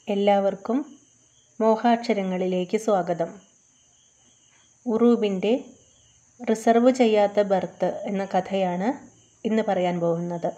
എല്ലാവർക്കും മോഹാക്ഷരങ്ങളിലേക്ക് സ്വാഗതം ഉറൂബിൻ്റെ റിസർവ് ചെയ്യാത്ത ബർത്ത് എന്ന കഥയാണ് ഇന്ന് പറയാൻ പോകുന്നത്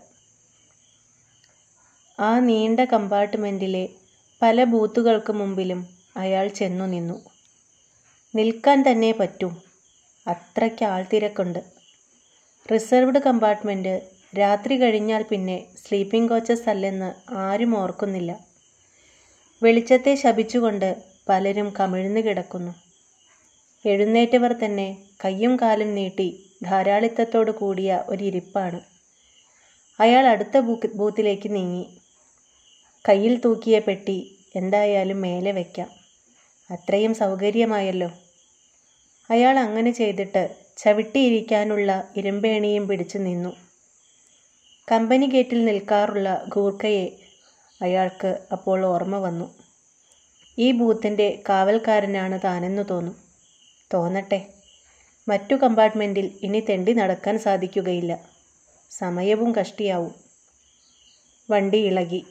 ആ നീണ്ട കമ്പാർട്ട്മെൻറ്റിലെ പല ബൂത്തുകൾക്ക് മുമ്പിലും അയാൾ ചെന്നു നിന്നു നിൽക്കാൻ തന്നെ പറ്റൂ അത്രയ്ക്ക് ആൾത്തിരക്കുണ്ട് റിസർവ്ഡ് കമ്പാർട്ട്മെൻറ്റ് രാത്രി കഴിഞ്ഞാൽ പിന്നെ സ്ലീപ്പിംഗ് കോച്ചസ് അല്ലെന്ന് ആരും ഓർക്കുന്നില്ല വെളിച്ചത്തെ ശപിച്ചുകൊണ്ട് പലരും കമിഴ്ന്നു കിടക്കുന്നു എഴുന്നേറ്റവർ തന്നെ കയ്യും കാലും നീട്ടി ധാരാളിത്തത്തോടു കൂടിയ ഒരിരിപ്പാണ് അയാൾ അടുത്ത ബൂക്ക് ബൂത്തിലേക്ക് നീങ്ങി കയ്യിൽ തൂക്കിയ പെട്ടി എന്തായാലും മേലെ വയ്ക്കാം അത്രയും സൗകര്യമായല്ലോ അയാൾ അങ്ങനെ ചെയ്തിട്ട് ചവിട്ടിയിരിക്കാനുള്ള ഇരുമ്പേണിയും പിടിച്ചു നിന്നു കമ്പനി ഗേറ്റിൽ നിൽക്കാറുള്ള ഗൂർഖയെ അയാൾക്ക് അപ്പോൾ ഓർമ്മ വന്നു ഈ ബൂത്തിൻ്റെ കാവൽക്കാരനാണ് താനെന്നു തോന്നും തോന്നട്ടെ മറ്റു കമ്പാർട്ട്മെൻറ്റിൽ ഇനി തെണ്ടി നടക്കാൻ സാധിക്കുകയില്ല സമയവും കഷ്ടിയാവും വണ്ടി ഇളകി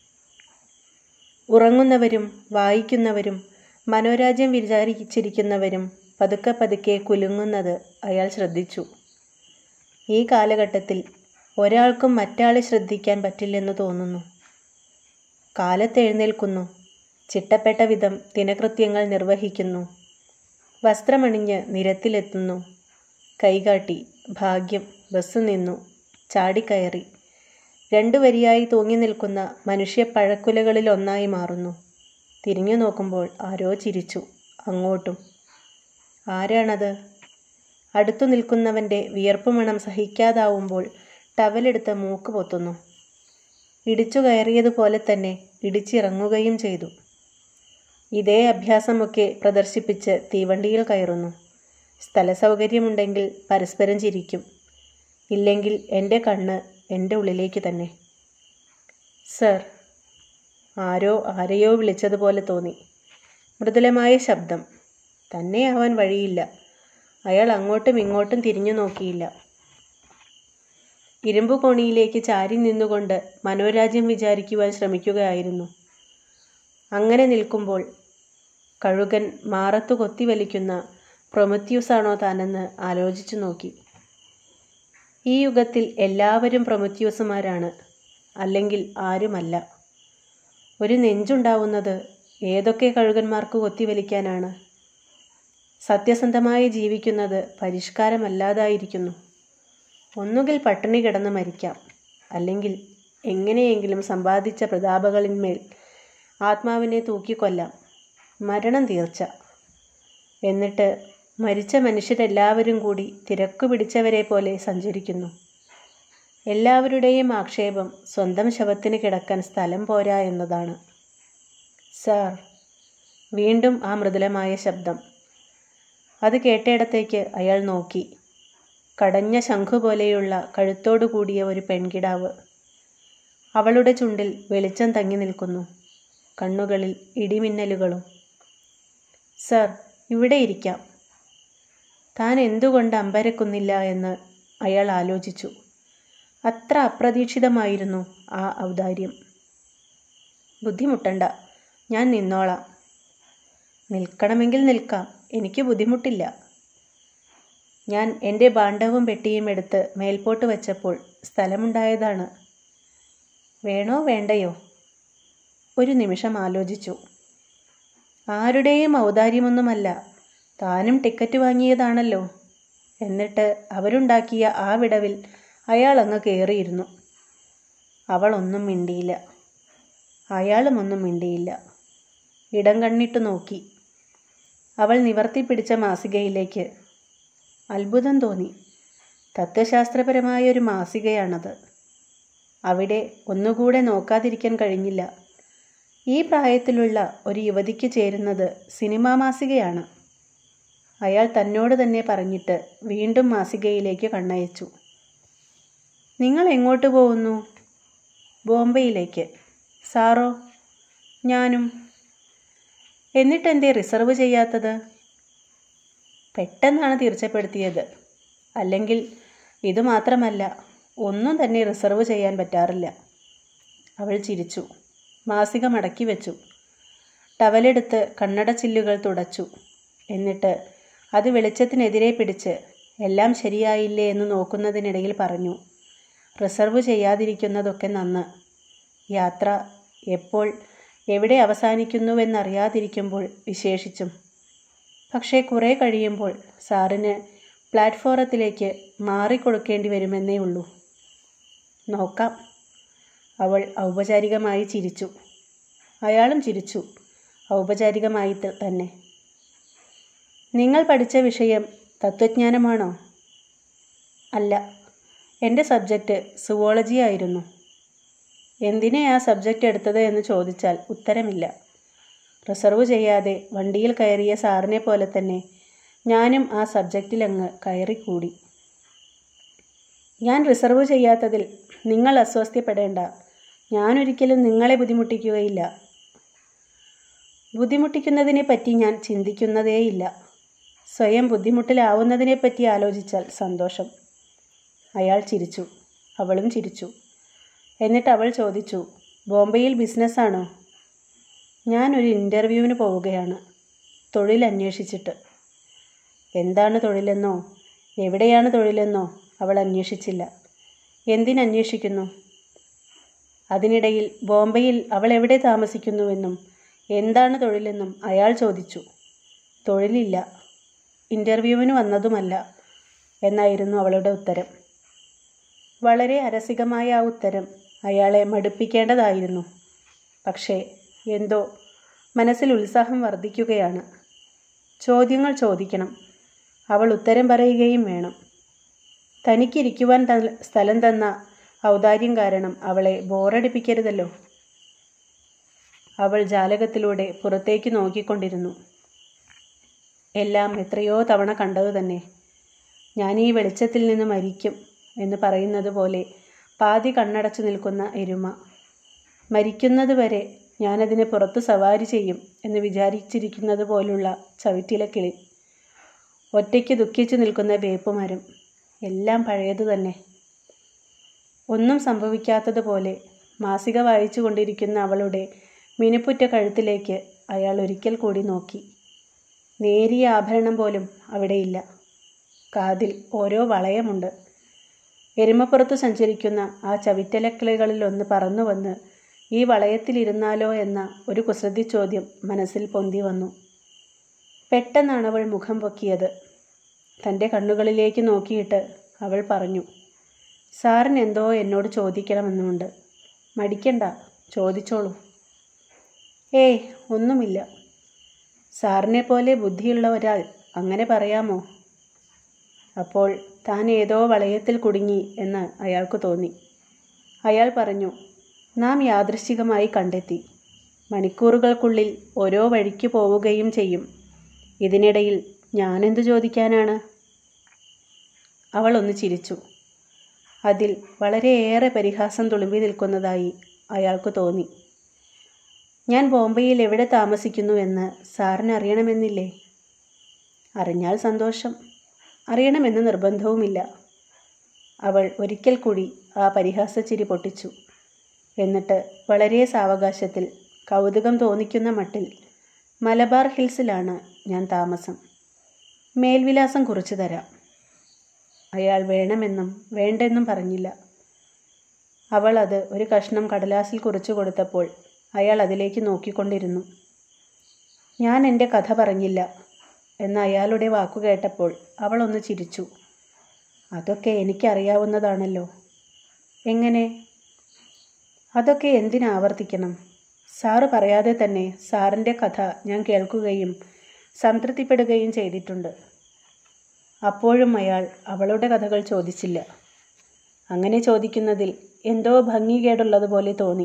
ഉറങ്ങുന്നവരും വായിക്കുന്നവരും മനോരാജ്യം വിചാരിച്ചിരിക്കുന്നവരും പതുക്കെ പതുക്കെ കുലുങ്ങുന്നത് അയാൾ ശ്രദ്ധിച്ചു ഈ കാലഘട്ടത്തിൽ ഒരാൾക്കും മറ്റാളെ ശ്രദ്ധിക്കാൻ പറ്റില്ലെന്ന് തോന്നുന്നു കാലത്തെഴുന്നേൽക്കുന്നു ചിട്ടപ്പെട്ട വിധം ദിനകൃത്യങ്ങൾ നിർവഹിക്കുന്നു വസ്ത്രമണിഞ്ഞ് നിരത്തിലെത്തുന്നു കൈകാട്ടി ഭാഗ്യം ബസ് നിന്നു ചാടിക്കയറി രണ്ടു വരിയായി തൂങ്ങി നിൽക്കുന്ന മനുഷ്യ പഴക്കുലകളിൽ ഒന്നായി മാറുന്നു തിരിഞ്ഞു നോക്കുമ്പോൾ ആരോ ചിരിച്ചു അങ്ങോട്ടും ആരാണത് അടുത്തു നിൽക്കുന്നവൻ്റെ വിയർപ്പുമണം സഹിക്കാതാവുമ്പോൾ ടവലെടുത്ത് മൂക്ക് പൊത്തുന്നു ഇടിച്ചു കയറിയതുപോലെ തന്നെ ഇടിച്ചിറങ്ങുകയും ചെയ്തു ഇതേ അഭ്യാസമൊക്കെ പ്രദർശിപ്പിച്ച് തീവണ്ടിയിൽ കയറുന്നു സ്ഥലസൗകര്യമുണ്ടെങ്കിൽ പരസ്പരം ചിരിക്കും ഇല്ലെങ്കിൽ എൻ്റെ കണ്ണ് എൻ്റെ ഉള്ളിലേക്ക് തന്നെ സർ ആരോ ആരെയോ വിളിച്ചതുപോലെ തോന്നി മൃദുലമായ ശബ്ദം തന്നെ ആവാൻ വഴിയില്ല അയാൾ അങ്ങോട്ടും ഇങ്ങോട്ടും തിരിഞ്ഞു നോക്കിയില്ല ഇരുമ്പു കോണിയിലേക്ക് ചാരി നിന്നുകൊണ്ട് മനോരാജ്യം വിചാരിക്കുവാൻ ശ്രമിക്കുകയായിരുന്നു അങ്ങനെ നിൽക്കുമ്പോൾ കഴുകൻ മാറത്തു കൊത്തിവലിക്കുന്ന പ്രൊമത്യൂസാണോ താനെന്ന് ആലോചിച്ചു നോക്കി ഈ യുഗത്തിൽ എല്ലാവരും പ്രൊമത്യൂസുമാരാണ് അല്ലെങ്കിൽ ആരുമല്ല ഒരു നെഞ്ചുണ്ടാവുന്നത് ഏതൊക്കെ കഴുകന്മാർക്ക് കൊത്തിവലിക്കാനാണ് സത്യസന്ധമായി ജീവിക്കുന്നത് പരിഷ്കാരമല്ലാതായിരിക്കുന്നു ഒന്നുകിൽ പട്ടിണി കിടന്ന് മരിക്കാം അല്ലെങ്കിൽ എങ്ങനെയെങ്കിലും സമ്പാദിച്ച പ്രതാപകളിന്മേൽ ആത്മാവിനെ തൂക്കിക്കൊല്ലാം മരണം തീർച്ച എന്നിട്ട് മരിച്ച മനുഷ്യരെല്ലാവരും കൂടി തിരക്കു പിടിച്ചവരെ പോലെ സഞ്ചരിക്കുന്നു എല്ലാവരുടെയും ആക്ഷേപം സ്വന്തം ശവത്തിന് കിടക്കാൻ സ്ഥലം പോരാ എന്നതാണ് സാർ വീണ്ടും ആ മൃദുലമായ ശബ്ദം അത് കേട്ടയിടത്തേക്ക് അയാൾ നോക്കി കടഞ്ഞ ശംഖു പോലെയുള്ള കഴുത്തോടു കൂടിയ ഒരു പെൺകിടാവ് അവളുടെ ചുണ്ടിൽ വെളിച്ചം തങ്ങി നിൽക്കുന്നു കണ്ണുകളിൽ ഇടിമിന്നലുകളും സർ ഇവിടെ ഇരിക്കാം താൻ എന്തുകൊണ്ട് അമ്പരക്കുന്നില്ല എന്ന് അയാൾ ആലോചിച്ചു അത്ര അപ്രതീക്ഷിതമായിരുന്നു ആ ഔദാര്യം ബുദ്ധിമുട്ടണ്ട ഞാൻ നിന്നോളാം നിൽക്കണമെങ്കിൽ നിൽക്കാം എനിക്ക് ബുദ്ധിമുട്ടില്ല ഞാൻ എൻ്റെ ഭാണ്ഡവും പെട്ടിയും എടുത്ത് മേൽപോട്ട് വച്ചപ്പോൾ സ്ഥലമുണ്ടായതാണ് വേണോ വേണ്ടയോ ഒരു നിമിഷം ആലോചിച്ചു ആരുടെയും ഔദാര്യമൊന്നുമല്ല താനും ടിക്കറ്റ് വാങ്ങിയതാണല്ലോ എന്നിട്ട് അവരുണ്ടാക്കിയ ആ വിടവിൽ അയാൾ അങ്ങ് കയറിയിരുന്നു അവളൊന്നും മിണ്ടിയില്ല അയാളും ഒന്നും മിണ്ടിയില്ല ഇടം കണ്ണിട്ട് നോക്കി അവൾ നിവർത്തി പിടിച്ച മാസികയിലേക്ക് അത്ഭുതം തോന്നി തത്വശാസ്ത്രപരമായ ഒരു മാസികയാണത് അവിടെ ഒന്നുകൂടെ നോക്കാതിരിക്കാൻ കഴിഞ്ഞില്ല ഈ പ്രായത്തിലുള്ള ഒരു യുവതിക്ക് ചേരുന്നത് സിനിമാ മാസികയാണ് അയാൾ തന്നോട് തന്നെ പറഞ്ഞിട്ട് വീണ്ടും മാസികയിലേക്ക് കണ്ണയച്ചു നിങ്ങൾ എങ്ങോട്ട് പോകുന്നു ബോംബെയിലേക്ക് സാറോ ഞാനും എന്നിട്ടെന്തേ റിസർവ് ചെയ്യാത്തത് പെട്ടെന്നാണ് തീർച്ചപ്പെടുത്തിയത് അല്ലെങ്കിൽ ഇതുമാത്രമല്ല ഒന്നും തന്നെ റിസർവ് ചെയ്യാൻ പറ്റാറില്ല അവൾ ചിരിച്ചു മാസിക മടക്കി വെച്ചു ടവലെടുത്ത് കണ്ണടച്ചില്ലുകൾ തുടച്ചു എന്നിട്ട് അത് വെളിച്ചത്തിനെതിരെ പിടിച്ച് എല്ലാം ശരിയായില്ലേ എന്ന് നോക്കുന്നതിനിടയിൽ പറഞ്ഞു റിസർവ് ചെയ്യാതിരിക്കുന്നതൊക്കെ നന്ന് യാത്ര എപ്പോൾ എവിടെ അവസാനിക്കുന്നുവെന്നറിയാതിരിക്കുമ്പോൾ വിശേഷിച്ചും പക്ഷേ കുറേ കഴിയുമ്പോൾ സാറിന് പ്ലാറ്റ്ഫോറത്തിലേക്ക് മാറിക്കൊടുക്കേണ്ടി വരുമെന്നേ ഉള്ളൂ നോക്കാം അവൾ ഔപചാരികമായി ചിരിച്ചു അയാളും ചിരിച്ചു ഔപചാരികമായി തന്നെ നിങ്ങൾ പഠിച്ച വിഷയം തത്വജ്ഞാനമാണോ അല്ല എൻ്റെ സബ്ജക്റ്റ് സുവോളജി ആയിരുന്നു എന്തിനെ ആ സബ്ജക്റ്റ് എടുത്തത് എന്ന് ചോദിച്ചാൽ ഉത്തരമില്ല റിസർവ് ചെയ്യാതെ വണ്ടിയിൽ കയറിയ സാറിനെ പോലെ തന്നെ ഞാനും ആ സബ്ജക്റ്റിലങ്ങ് കയറിക്കൂടി ഞാൻ റിസർവ് ചെയ്യാത്തതിൽ നിങ്ങൾ അസ്വസ്ഥപ്പെടേണ്ട ഞാനൊരിക്കലും നിങ്ങളെ ബുദ്ധിമുട്ടിക്കുകയില്ല ബുദ്ധിമുട്ടിക്കുന്നതിനെ പറ്റി ഞാൻ ചിന്തിക്കുന്നതേയില്ല സ്വയം ബുദ്ധിമുട്ടിലാവുന്നതിനെപ്പറ്റി ആലോചിച്ചാൽ സന്തോഷം അയാൾ ചിരിച്ചു അവളും ചിരിച്ചു എന്നിട്ട് അവൾ ചോദിച്ചു ബോംബെയിൽ ബിസിനസ്സാണോ ഞാനൊരു ഇൻ്റർവ്യൂവിന് പോവുകയാണ് തൊഴിൽ അന്വേഷിച്ചിട്ട് എന്താണ് തൊഴിലെന്നോ എവിടെയാണ് തൊഴിലെന്നോ അവൾ അന്വേഷിച്ചില്ല എന്തിനന്വേഷിക്കുന്നു അതിനിടയിൽ ബോംബെയിൽ അവൾ എവിടെ താമസിക്കുന്നുവെന്നും എന്താണ് തൊഴിലെന്നും അയാൾ ചോദിച്ചു തൊഴിലില്ല ഇൻ്റർവ്യൂവിന് വന്നതുമല്ല എന്നായിരുന്നു അവളുടെ ഉത്തരം വളരെ അരസികമായ ആ ഉത്തരം അയാളെ മടുപ്പിക്കേണ്ടതായിരുന്നു പക്ഷേ എന്തോ മനസ്സിൽ ഉത്സാഹം വർദ്ധിക്കുകയാണ് ചോദ്യങ്ങൾ ചോദിക്കണം അവൾ ഉത്തരം പറയുകയും വേണം തനിക്കിരിക്കുവാൻ സ്ഥലം തന്ന ഔദാര്യം കാരണം അവളെ ബോറടിപ്പിക്കരുതല്ലോ അവൾ ജാലകത്തിലൂടെ പുറത്തേക്ക് നോക്കിക്കൊണ്ടിരുന്നു എല്ലാം എത്രയോ തവണ കണ്ടതു തന്നെ ഞാൻ ഈ വെളിച്ചത്തിൽ നിന്ന് മരിക്കും എന്ന് പറയുന്നത് പോലെ പാതി കണ്ണടച്ചു നിൽക്കുന്ന എരുമ മരിക്കുന്നതുവരെ ഞാനതിനെ പുറത്ത് സവാരി ചെയ്യും എന്ന് വിചാരിച്ചിരിക്കുന്നത് പോലുള്ള ചവിറ്റിലക്കിളി ഒറ്റയ്ക്ക് ദുഃഖിച്ചു നിൽക്കുന്ന വേപ്പുമരം എല്ലാം പഴയതു തന്നെ ഒന്നും സംഭവിക്കാത്തതുപോലെ മാസിക വായിച്ചു കൊണ്ടിരിക്കുന്ന അവളുടെ മിനുപ്പുറ്റ കഴുത്തിലേക്ക് അയാൾ ഒരിക്കൽ കൂടി നോക്കി നേരിയ ആഭരണം പോലും അവിടെയില്ല കാതിൽ ഓരോ വളയമുണ്ട് എരുമപ്പുറത്ത് സഞ്ചരിക്കുന്ന ആ ചവിറ്റലക്കിളികളിലൊന്ന് പറന്നു വന്ന് ഈ വളയത്തിലിരുന്നാലോ എന്ന ഒരു കുസൃതി ചോദ്യം മനസ്സിൽ പൊന്തി വന്നു പെട്ടെന്നാണ് അവൾ മുഖം പൊക്കിയത് തൻ്റെ കണ്ണുകളിലേക്ക് നോക്കിയിട്ട് അവൾ പറഞ്ഞു സാറിന് എന്തോ എന്നോട് ചോദിക്കണമെന്നുമുണ്ട് മടിക്കണ്ട ചോദിച്ചോളൂ ഏയ് ഒന്നുമില്ല സാറിനെ പോലെ ബുദ്ധിയുള്ള ഒരാൾ അങ്ങനെ പറയാമോ അപ്പോൾ താൻ ഏതോ വളയത്തിൽ കുടുങ്ങി എന്ന് അയാൾക്ക് തോന്നി അയാൾ പറഞ്ഞു നാം യാദൃശ്ചികമായി കണ്ടെത്തി മണിക്കൂറുകൾക്കുള്ളിൽ ഓരോ വഴിക്ക് പോവുകയും ചെയ്യും ഇതിനിടയിൽ ഞാനെന്തു ചോദിക്കാനാണ് അവൾ ഒന്ന് ചിരിച്ചു അതിൽ വളരെയേറെ പരിഹാസം തുളുമ്പി നിൽക്കുന്നതായി അയാൾക്ക് തോന്നി ഞാൻ ബോംബെയിൽ എവിടെ താമസിക്കുന്നുവെന്ന് സാറിന് അറിയണമെന്നില്ലേ അറിഞ്ഞാൽ സന്തോഷം അറിയണമെന്ന് നിർബന്ധവുമില്ല അവൾ ഒരിക്കൽ കൂടി ആ പരിഹാസച്ചിരി പൊട്ടിച്ചു എന്നിട്ട് വളരെ സാവകാശത്തിൽ കൗതുകം തോന്നിക്കുന്ന മട്ടിൽ മലബാർ ഹിൽസിലാണ് ഞാൻ താമസം മേൽവിലാസം കുറിച്ചു തരാം അയാൾ വേണമെന്നും വേണ്ടെന്നും പറഞ്ഞില്ല അവൾ അത് ഒരു കഷ്ണം കടലാസിൽ കുറിച്ചു കൊടുത്തപ്പോൾ അയാൾ അതിലേക്ക് നോക്കിക്കൊണ്ടിരുന്നു ഞാൻ എൻ്റെ കഥ പറഞ്ഞില്ല എന്ന അയാളുടെ വാക്കു കേട്ടപ്പോൾ അവൾ ഒന്ന് ചിരിച്ചു അതൊക്കെ എനിക്കറിയാവുന്നതാണല്ലോ എങ്ങനെ അതൊക്കെ എന്തിനാവർത്തിക്കണം സാറ് പറയാതെ തന്നെ സാറിൻ്റെ കഥ ഞാൻ കേൾക്കുകയും സംതൃപ്തിപ്പെടുകയും ചെയ്തിട്ടുണ്ട് അപ്പോഴും അയാൾ അവളുടെ കഥകൾ ചോദിച്ചില്ല അങ്ങനെ ചോദിക്കുന്നതിൽ എന്തോ ഭംഗികേടുള്ളതുപോലെ തോന്നി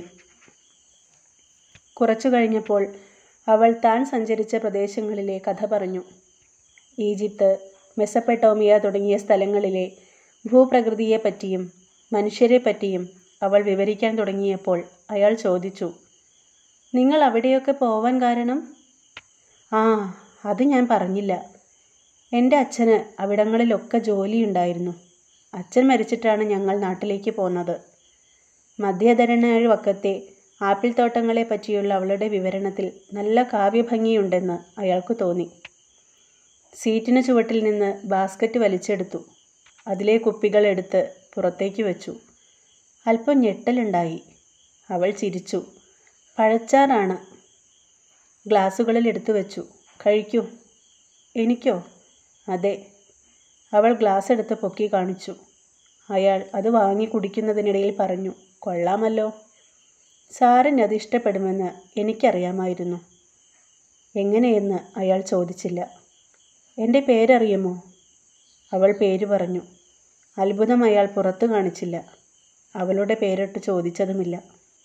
കുറച്ചു കഴിഞ്ഞപ്പോൾ അവൾ താൻ സഞ്ചരിച്ച പ്രദേശങ്ങളിലെ കഥ പറഞ്ഞു ഈജിപ്ത് മെസ്സപ്പെട്ടോമിയ തുടങ്ങിയ സ്ഥലങ്ങളിലെ ഭൂപ്രകൃതിയെപ്പറ്റിയും മനുഷ്യരെപ്പറ്റിയും അവൾ വിവരിക്കാൻ തുടങ്ങിയപ്പോൾ അയാൾ ചോദിച്ചു നിങ്ങൾ അവിടെയൊക്കെ പോവാൻ കാരണം ആ അത് ഞാൻ പറഞ്ഞില്ല എൻ്റെ അച്ഛന് അവിടങ്ങളിലൊക്കെ ജോലിയുണ്ടായിരുന്നു അച്ഛൻ മരിച്ചിട്ടാണ് ഞങ്ങൾ നാട്ടിലേക്ക് പോന്നത് മധ്യധരണ വക്കത്തെ ആപ്പിൾ തോട്ടങ്ങളെ പറ്റിയുള്ള അവളുടെ വിവരണത്തിൽ നല്ല കാവ്യഭംഗിയുണ്ടെന്ന് അയാൾക്ക് തോന്നി സീറ്റിന് ചുവട്ടിൽ നിന്ന് ബാസ്ക്കറ്റ് വലിച്ചെടുത്തു അതിലെ കുപ്പികൾ എടുത്ത് പുറത്തേക്ക് വെച്ചു അല്പം ഞെട്ടലുണ്ടായി അവൾ ചിരിച്ചു പഴച്ചാറാണ് ഗ്ലാസുകളിൽ എടുത്തു വെച്ചു കഴിക്കൂ എനിക്കോ അതെ അവൾ ഗ്ലാസ് എടുത്ത് പൊക്കി കാണിച്ചു അയാൾ അത് വാങ്ങി കുടിക്കുന്നതിനിടയിൽ പറഞ്ഞു കൊള്ളാമല്ലോ സാറിന് അത് ഇഷ്ടപ്പെടുമെന്ന് എനിക്കറിയാമായിരുന്നു എങ്ങനെയെന്ന് അയാൾ ചോദിച്ചില്ല എൻ്റെ പേരറിയുമോ അവൾ പേര് പറഞ്ഞു അത്ഭുതം അയാൾ പുറത്തു കാണിച്ചില്ല അവളുടെ പേരിട്ട് ചോദിച്ചതുമില്ല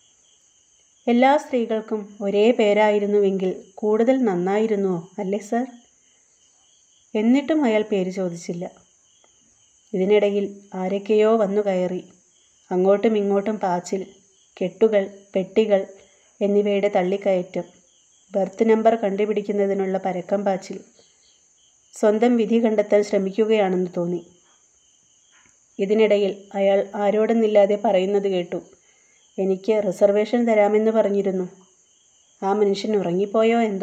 എല്ലാ സ്ത്രീകൾക്കും ഒരേ പേരായിരുന്നുവെങ്കിൽ കൂടുതൽ നന്നായിരുന്നുവോ അല്ലേ സർ എന്നിട്ടും അയാൾ പേര് ചോദിച്ചില്ല ഇതിനിടയിൽ ആരൊക്കെയോ വന്നു കയറി അങ്ങോട്ടും ഇങ്ങോട്ടും പാച്ചിൽ കെട്ടുകൾ പെട്ടികൾ എന്നിവയുടെ തള്ളിക്കയറ്റം ബർത്ത് നമ്പർ കണ്ടുപിടിക്കുന്നതിനുള്ള പരക്കം പാച്ചിൽ സ്വന്തം വിധി കണ്ടെത്താൻ ശ്രമിക്കുകയാണെന്ന് തോന്നി ഇതിനിടയിൽ അയാൾ ആരോടെന്നില്ലാതെ പറയുന്നത് കേട്ടു എനിക്ക് റിസർവേഷൻ തരാമെന്ന് പറഞ്ഞിരുന്നു ആ മനുഷ്യൻ ഉറങ്ങിപ്പോയോ എന്തോ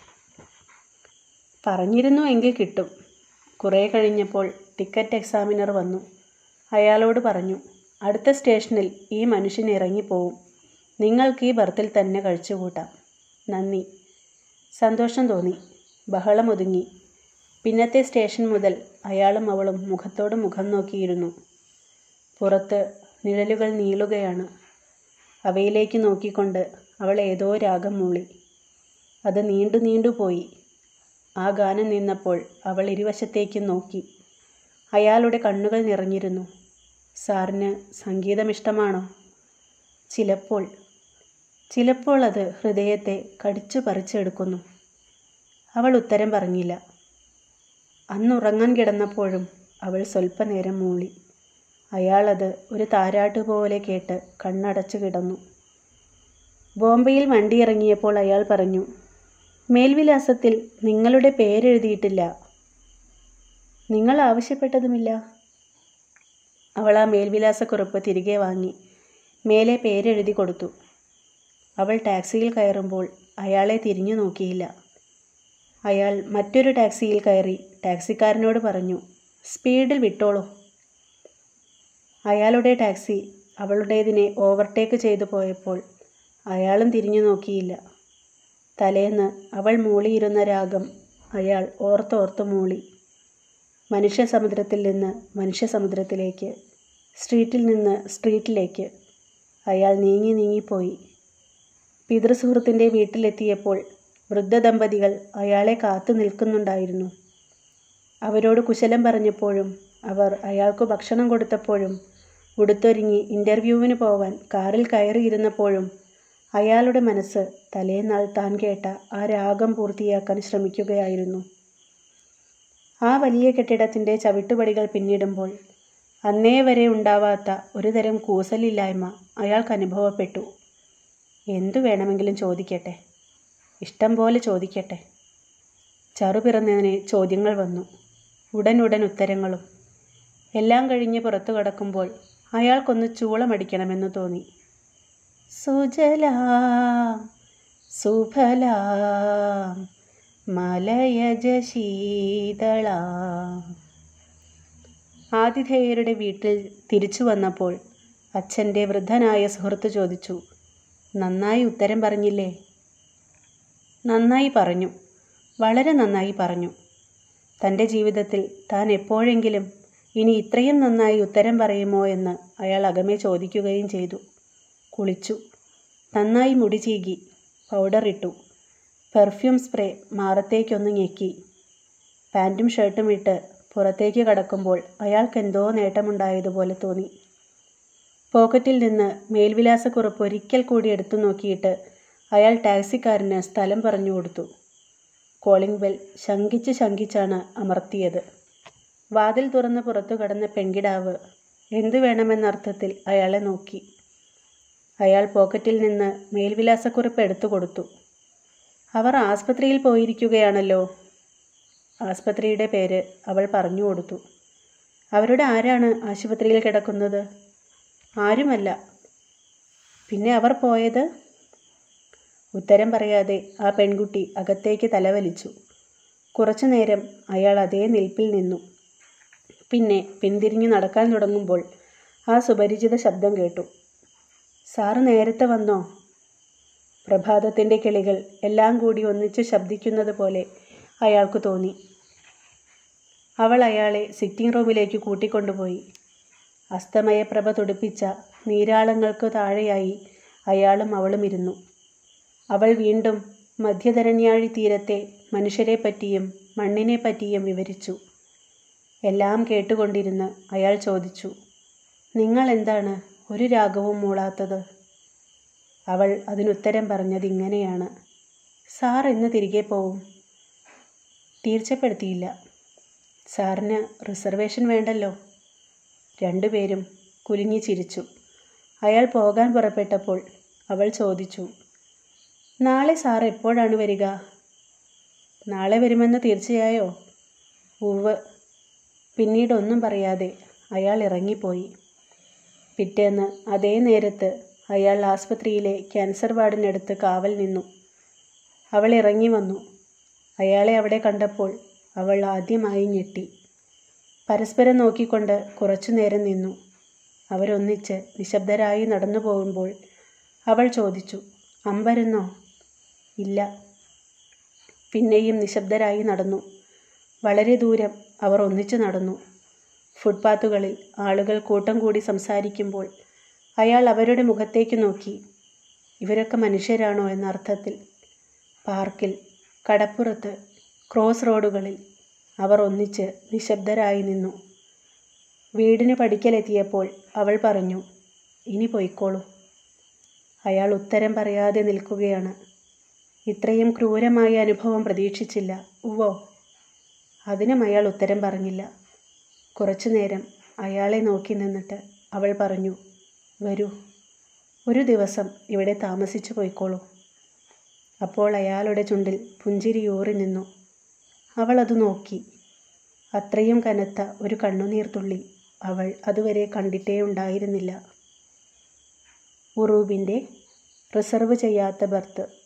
പറഞ്ഞിരുന്നു എങ്കിൽ കിട്ടും കുറേ കഴിഞ്ഞപ്പോൾ ടിക്കറ്റ് എക്സാമിനർ വന്നു അയാളോട് പറഞ്ഞു അടുത്ത സ്റ്റേഷനിൽ ഈ മനുഷ്യൻ ഇറങ്ങിപ്പോവും നിങ്ങൾക്ക് ഈ ബർത്തിൽ തന്നെ കഴിച്ചുകൂട്ടാം നന്ദി സന്തോഷം തോന്നി ബഹളം ഒതുങ്ങി പിന്നത്തെ സ്റ്റേഷൻ മുതൽ അയാളും അവളും മുഖത്തോട് മുഖം നോക്കിയിരുന്നു പുറത്ത് നിഴലുകൾ നീളുകയാണ് അവയിലേക്ക് നോക്കിക്കൊണ്ട് അവൾ ഏതോ രാഗം മൂളി അത് നീണ്ടു നീണ്ടുപോയി ആ ഗാനം നിന്നപ്പോൾ അവൾ ഇരുവശത്തേക്കും നോക്കി അയാളുടെ കണ്ണുകൾ നിറഞ്ഞിരുന്നു സാറിന് സംഗീതം ഇഷ്ടമാണോ ചിലപ്പോൾ ചിലപ്പോൾ അത് ഹൃദയത്തെ കടിച്ചു പറിച്ചെടുക്കുന്നു അവൾ ഉത്തരം പറഞ്ഞില്ല അന്നുറങ്ങാൻ കിടന്നപ്പോഴും അവൾ സ്വല്പനേരം മൂളി അയാളത് ഒരു താരാട്ട് പോലെ കേട്ട് കണ്ണടച്ചു കിടന്നു ബോംബെയിൽ വണ്ടി ഇറങ്ങിയപ്പോൾ അയാൾ പറഞ്ഞു മേൽവിലാസത്തിൽ നിങ്ങളുടെ പേരെഴുതിയിട്ടില്ല നിങ്ങൾ ആവശ്യപ്പെട്ടതുമില്ല അവൾ ആ മേൽവിലാസക്കുറിപ്പ് തിരികെ വാങ്ങി മേലെ പേരെഴുതി കൊടുത്തു അവൾ ടാക്സിയിൽ കയറുമ്പോൾ അയാളെ തിരിഞ്ഞു നോക്കിയില്ല അയാൾ മറ്റൊരു ടാക്സിയിൽ കയറി ടാക്സിക്കാരനോട് പറഞ്ഞു സ്പീഡിൽ വിട്ടോളൂ അയാളുടെ ടാക്സി അവളുടേതിനെ ഓവർടേക്ക് ചെയ്തു പോയപ്പോൾ അയാളും തിരിഞ്ഞു നോക്കിയില്ല തലേന്ന് അവൾ മൂളിയിരുന്ന രാഗം അയാൾ ഓർത്തോർത്ത് മൂളി മനുഷ്യ സമുദ്രത്തിൽ നിന്ന് മനുഷ്യ സമുദ്രത്തിലേക്ക് സ്ട്രീറ്റിൽ നിന്ന് സ്ട്രീറ്റിലേക്ക് അയാൾ നീങ്ങി നീങ്ങിപ്പോയി പിതൃസുഹൃത്തിൻ്റെ വീട്ടിലെത്തിയപ്പോൾ വൃദ്ധദമ്പതികൾ അയാളെ കാത്തു നിൽക്കുന്നുണ്ടായിരുന്നു അവരോട് കുശലം പറഞ്ഞപ്പോഴും അവർ അയാൾക്ക് ഭക്ഷണം കൊടുത്തപ്പോഴും ഉടുത്തൊരുങ്ങി ഇൻ്റർവ്യൂവിന് പോവാൻ കാറിൽ കയറിയിരുന്നപ്പോഴും അയാളുടെ മനസ്സ് തലേന്നാൾ താൻ കേട്ട ആ രാഗം പൂർത്തിയാക്കാൻ ശ്രമിക്കുകയായിരുന്നു ആ വലിയ കെട്ടിടത്തിൻ്റെ ചവിട്ടുപടികൾ പിന്നിടുമ്പോൾ അന്നേ വരെ ഉണ്ടാവാത്ത ഒരുതരം കൂസലില്ലായ്മ അയാൾക്ക് അനുഭവപ്പെട്ടു എന്തു വേണമെങ്കിലും ചോദിക്കട്ടെ ഇഷ്ടം പോലെ ചോദിക്കട്ടെ ചറുപിറന്നതിന് ചോദ്യങ്ങൾ വന്നു ഉടനുടൻ ഉത്തരങ്ങളും എല്ലാം കഴിഞ്ഞ് പുറത്തു കടക്കുമ്പോൾ അയാൾക്കൊന്ന് ചൂളമടിക്കണമെന്ന് തോന്നി സുജലാം സുഫലാം മലയജ ശീതളാം ആതിഥേയരുടെ വീട്ടിൽ തിരിച്ചു വന്നപ്പോൾ അച്ഛൻ്റെ വൃദ്ധനായ സുഹൃത്ത് ചോദിച്ചു നന്നായി ഉത്തരം പറഞ്ഞില്ലേ നന്നായി പറഞ്ഞു വളരെ നന്നായി പറഞ്ഞു തൻ്റെ ജീവിതത്തിൽ താൻ എപ്പോഴെങ്കിലും ഇനി ഇത്രയും നന്നായി ഉത്തരം പറയുമോ എന്ന് അയാൾ അകമേ ചോദിക്കുകയും ചെയ്തു കുളിച്ചു നന്നായി മുടി ചീകി പൗഡർ ഇട്ടു പെർഫ്യൂം സ്പ്രേ മാറത്തേക്കൊന്ന് ഞെക്കി പാൻറ്റും ഷർട്ടും ഇട്ട് പുറത്തേക്ക് കടക്കുമ്പോൾ അയാൾക്കെന്തോ നേട്ടമുണ്ടായതുപോലെ തോന്നി പോക്കറ്റിൽ നിന്ന് മേൽവിലാസക്കുറിപ്പ് ഒരിക്കൽ കൂടി എടുത്തു നോക്കിയിട്ട് അയാൾ ടാക്സിക്കാരന് സ്ഥലം പറഞ്ഞു കൊടുത്തു കോളിംഗ് ബെൽ ശങ്കിച്ച് ശങ്കിച്ചാണ് അമർത്തിയത് വാതിൽ തുറന്ന് പുറത്തു കടന്ന പെൺകിടാവ് എന്തു വേണമെന്നർത്ഥത്തിൽ അയാളെ നോക്കി അയാൾ പോക്കറ്റിൽ നിന്ന് മേൽവിലാസക്കുറിപ്പ് എടുത്തു കൊടുത്തു അവർ ആസ്പത്രിയിൽ പോയിരിക്കുകയാണല്ലോ ആസ്പത്രിയുടെ പേര് അവൾ പറഞ്ഞു കൊടുത്തു അവരുടെ ആരാണ് ആശുപത്രിയിൽ കിടക്കുന്നത് ആരുമല്ല പിന്നെ അവർ പോയത് ഉത്തരം പറയാതെ ആ പെൺകുട്ടി അകത്തേക്ക് തലവലിച്ചു കുറച്ചു നേരം അയാൾ അതേ നിൽപ്പിൽ നിന്നു പിന്നെ പിന്തിരിഞ്ഞു നടക്കാൻ തുടങ്ങുമ്പോൾ ആ സുപരിചിത ശബ്ദം കേട്ടു സാറ് നേരത്തെ വന്നോ പ്രഭാതത്തിൻ്റെ കിളികൾ എല്ലാം കൂടി ഒന്നിച്ചു ശബ്ദിക്കുന്നത് പോലെ അയാൾക്ക് തോന്നി അവൾ അയാളെ സിറ്റിംഗ് റൂമിലേക്ക് കൂട്ടിക്കൊണ്ടുപോയി അസ്തമയപ്രഭ തുടിപ്പിച്ച നീരാളങ്ങൾക്ക് താഴെയായി അയാളും അവളും ഇരുന്നു അവൾ വീണ്ടും മധ്യധരണ്യാഴി തീരത്തെ മനുഷ്യരെ പറ്റിയും മണ്ണിനെ പറ്റിയും വിവരിച്ചു എല്ലാം കേട്ടുകൊണ്ടിരുന്ന് അയാൾ ചോദിച്ചു നിങ്ങൾ എന്താണ് ഒരു രാഗവും മൂളാത്തത് അവൾ അതിനുത്തരം പറഞ്ഞത് ഇങ്ങനെയാണ് സാർ എന്ന് തിരികെ പോവും തീർച്ചപ്പെടുത്തിയില്ല സാറിന് റിസർവേഷൻ വേണ്ടല്ലോ രണ്ടുപേരും കുലുങ്ങി ചിരിച്ചു അയാൾ പോകാൻ പുറപ്പെട്ടപ്പോൾ അവൾ ചോദിച്ചു നാളെ സാർ എപ്പോഴാണ് വരിക നാളെ വരുമെന്ന് തീർച്ചയായോ ഉവ് പിന്നീട് ഒന്നും പറയാതെ അയാൾ ഇറങ്ങിപ്പോയി പിറ്റേന്ന് അതേ നേരത്ത് അയാൾ ആസ്പത്രിയിലെ ക്യാൻസർ വാർഡിനടുത്ത് കാവൽ നിന്നു അവൾ ഇറങ്ങി വന്നു അയാളെ അവിടെ കണ്ടപ്പോൾ അവൾ ആദ്യമായി ഞെട്ടി പരസ്പരം നോക്കിക്കൊണ്ട് കുറച്ചു നേരം നിന്നു അവരൊന്നിച്ച് നിശബ്ദരായി നടന്നു പോകുമ്പോൾ അവൾ ചോദിച്ചു അമ്പരുന്നോ ഇല്ല പിന്നെയും നിശബ്ദരായി നടന്നു വളരെ ദൂരം അവർ ഒന്നിച്ചു നടന്നു ഫുട്പാത്തുകളിൽ ആളുകൾ കൂട്ടം കൂടി സംസാരിക്കുമ്പോൾ അയാൾ അവരുടെ മുഖത്തേക്ക് നോക്കി ഇവരൊക്കെ മനുഷ്യരാണോ എന്ന അർത്ഥത്തിൽ പാർക്കിൽ കടപ്പുറത്ത് ക്രോസ് റോഡുകളിൽ അവർ ഒന്നിച്ച് നിശബ്ദരായി നിന്നു വീടിന് പടിക്കലെത്തിയപ്പോൾ അവൾ പറഞ്ഞു ഇനി പൊയ്ക്കോളൂ അയാൾ ഉത്തരം പറയാതെ നിൽക്കുകയാണ് ഇത്രയും ക്രൂരമായ അനുഭവം പ്രതീക്ഷിച്ചില്ല ഉവ്വോ അതിനും അയാൾ ഉത്തരം പറഞ്ഞില്ല കുറച്ചു നേരം അയാളെ നോക്കി നിന്നിട്ട് അവൾ പറഞ്ഞു വരൂ ഒരു ദിവസം ഇവിടെ താമസിച്ചു പോയിക്കോളൂ അപ്പോൾ അയാളുടെ ചുണ്ടിൽ പുഞ്ചിരി ഊറി നിന്നു അവൾ അത് നോക്കി അത്രയും കനത്ത ഒരു കണ്ണുനീർത്തുള്ളി അവൾ അതുവരെ കണ്ടിട്ടേ ഉണ്ടായിരുന്നില്ല ഉറൂബിൻ്റെ റിസർവ് ചെയ്യാത്ത ബർത്ത്